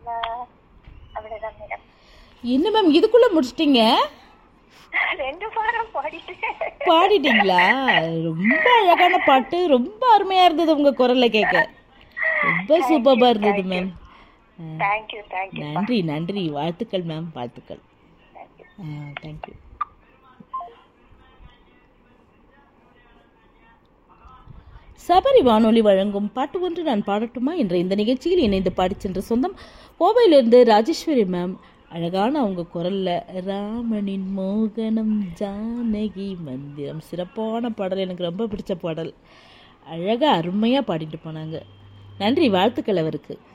ஆஹ், அவ்வளவுதான் மேடம் என்ன மேம் இதுக்குள்ள முடிச்சிட்டீங்க ரெண்டு வாரம் பாடிட்டேன் பாடிட்டீங்களா ரொம்ப அழகான பாட்டு ரொம்ப அருமையா இருந்தது உங்க குரல்ல கேட்க ரொம்ப சூப்பரா இருந்தது மேம் தேங்க்யூ தேங்க்யூ நன்றி நன்றி வாழ்த்துக்கள் மேம் வாழ்த்துக்கள் தேங்க்யூ சபரி வானொலி வழங்கும் பாட்டு ஒன்று நான் பாடட்டுமா என்ற இந்த நிகழ்ச்சியில் இணைந்து பாடிச் சென்ற சொந்தம் கோவையிலிருந்து ராஜேஸ்வரி மேம் அழகான அவங்க குரல்ல ராமனின் மோகனம் ஜானகி மந்திரம் சிறப்பான பாடல் எனக்கு ரொம்ப பிடிச்ச பாடல் அழகா அருமையா பாடிட்டு போனாங்க நன்றி வாழ்த்துக்கள் அவருக்கு